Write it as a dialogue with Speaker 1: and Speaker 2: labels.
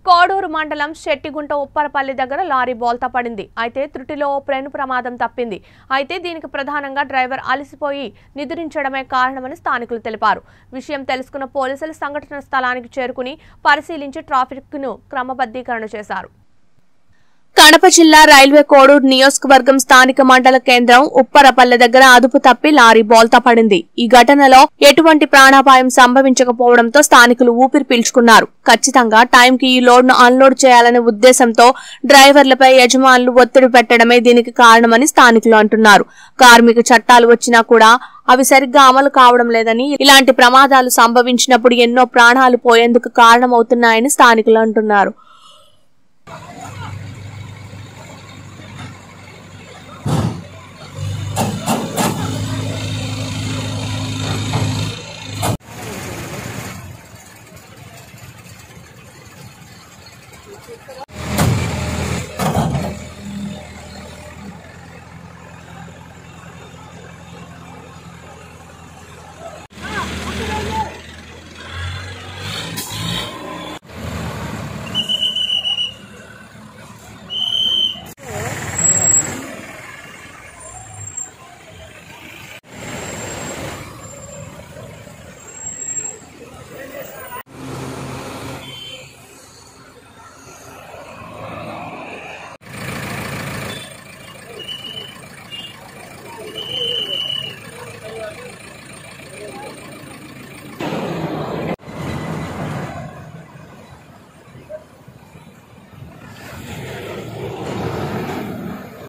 Speaker 1: కోడూరు మండలం శెట్టిగుంట ఉప్పరపల్లి దగ్గర లారీ బోల్తా పడింది అయితే త్రుటిలో ఓ ప్రేణు ప్రమాదం తప్పింది అయితే దీనికి ప్రధానంగా డ్రైవర్ అలసిపోయి నిద్రించడమే కారణమని స్థానికులు తెలిపారు విషయం తెలుసుకున్న పోలీసులు సంఘటన స్థలానికి చేరుకుని పరిశీలించి ట్రాఫిక్ను క్రమబద్ధీకరణ చేశారు కడప జిల్లా రైల్వే కోడూరు నియోజకవర్గం స్థానిక మండల కేంద్రం ఉప్పరపల్లె దగ్గర అదుపు తప్పి లారీ బోల్తా పడింది ఈ ఘటనలో ఎటువంటి ప్రాణాపాయం సంభవించకపోవడంతో స్థానికులు ఊపిరి పీల్చుకున్నారు ఖచ్చితంగా టైంకి ఈ లోడ్ ను అన్లోడ్ చేయాలనే ఉద్దేశంతో డ్రైవర్లపై యజమానులు ఒత్తిడి పెట్టడమే దీనికి కారణమని స్థానికులు అంటున్నారు కార్మిక చట్టాలు వచ్చినా కూడా అవి సరిగ్గా అమలు కావడం లేదని ఇలాంటి ప్రమాదాలు సంభవించినప్పుడు ఎన్నో ప్రాణాలు పోయేందుకు కారణమవుతున్నాయని స్థానికులు అంటున్నారు